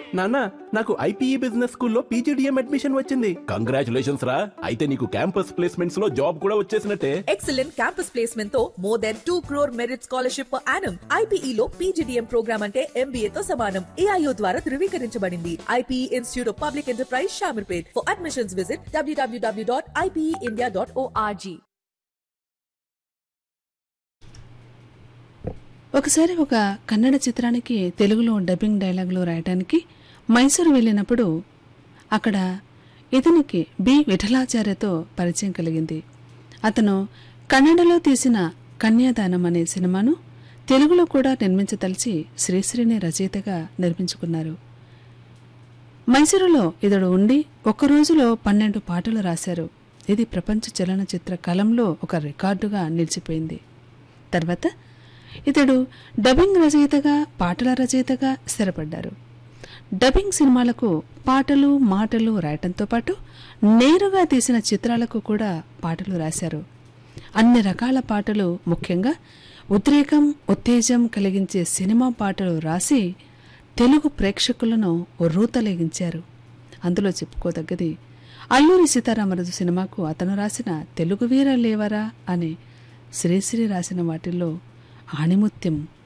నాన్న నాకు IPE business స్కూల్లో పీజీడిఎం అడ్మిషన్ వచ్చింది కంగ్రాచులేషన్స్ రా అయితే నీకు క్యాంపస్ ప్లేస్మెంట్స్ లో జాబ్ కూడా వచ్చేసినట్టే ఎక్సలెంట్ క్యాంపస్ ప్లేస్మెంట్ తో more than two crore merit scholarship per annum IPE లో పీజీడీఎం ప్రోగ్రామ్ అంటే ఎంబీఏ తో సమానం ఏఐఓ ద్వారా ధృవీకరించబడింది IPE institute of public enterprise Shamirpet for admissions visit WWW dot IPE India dot ORG ఒకసారి ఒక కన్నడ చిత్రానికి తెలుగులో డబ్బింగ్ డైలాగులు రాయటానికి మైసూరు వెళ్ళినప్పుడు అక్కడ ఇతనికి బి విఠలాచార్యతో పరిచయం కలిగింది అతను కన్నడలో తీసిన కన్యాదానం అనే సినిమాను తెలుగులో కూడా నిర్మించదలిచి శ్రీశ్రీని రచయితగా నిర్మించుకున్నారు మైసూరులో ఇతడు ఉండి ఒక్క రోజులో పన్నెండు పాటలు రాశారు ఇది ప్రపంచ చలనచిత్ర కలంలో ఒక రికార్డుగా నిలిచిపోయింది తర్వాత ఇతడు డబ్బింగ్ రచయితగా పాటల రచయితగా స్థిరపడ్డారు డబ్బింగ్ సినిమాలకు పాటలు మాటలు రాయటంతో పాటు నేరుగా తీసిన చిత్రాలకు కూడా పాటలు రాశారు అన్ని రకాల పాటలు ముఖ్యంగా ఉద్రేకం ఉత్తేజం కలిగించే సినిమా పాటలు రాసి తెలుగు ప్రేక్షకులను రూతలేగించారు అందులో చెప్పుకోదగ్గది అల్లూరి సీతారామరాజు సినిమాకు అతను రాసిన తెలుగు వీర లేవరా అనే శ్రీశ్రీ రాసిన వాటిల్లో ఆణిముత్యం